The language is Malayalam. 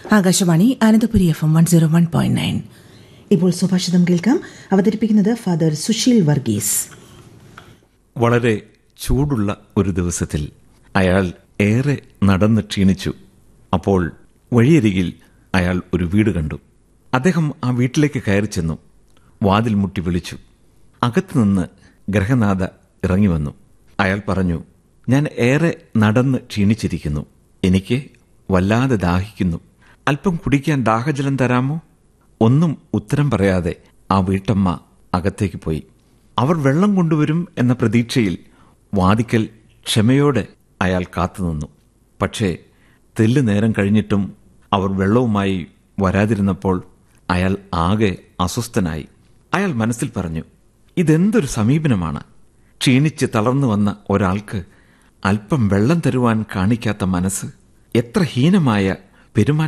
Akashvani Ananthapuri F M one zero one point nine ഇപ്പോൾ സുഭാഷിതം കേൾക്കാം അവതരിപ്പിക്കുന്നത് ഫാദർ സുശീൽ വർഗീസ് വളരെ ചൂടുള്ള ഒരു ദിവസത്തിൽ അയാൾ ഏറെ നടന്ന് ക്ഷീണിച്ചു അപ്പോൾ വഴിയരികിൽ അയാൾ ഒരു വീട് കണ്ടു അദ്ദേഹം ആ വീട്ടിലേക്ക് കയറി ചെന്നു വാതിൽ മുട്ടി വിളിച്ചു അകത്തുനിന്ന് ഗ്രഹനാഥ ഇറങ്ങി വന്നു അയാൾ പറഞ്ഞു ഞാൻ ഏറെ നടന്ന് ക്ഷീണിച്ചിരിക്കുന്നു എനിക്ക് വല്ലാതെ ദാഹിക്കുന്നു അല്പം കുടിക്കാൻ ദാഹജലം തരാമോ ഒന്നും ഉത്തരം പറയാതെ ആ വീട്ടമ്മ അകത്തേക്ക് പോയി അവർ വെള്ളം കൊണ്ടുവരും എന്ന പ്രതീക്ഷയിൽ വാദിക്കൽ ക്ഷമയോടെ അയാൾ കാത്തുനിന്നു പക്ഷേ തെല്ലു നേരം കഴിഞ്ഞിട്ടും അവർ വെള്ളവുമായി വരാതിരുന്നപ്പോൾ അയാൾ ആകെ അസ്വസ്ഥനായി അയാൾ മനസ്സിൽ പറഞ്ഞു ഇതെന്തൊരു സമീപനമാണ് ക്ഷീണിച്ച് തളർന്നു വന്ന ഒരാൾക്ക് അല്പം വെള്ളം തരുവാൻ കാണിക്കാത്ത മനസ്സ് എത്ര ഹീനമായ പെരുമാറ്റം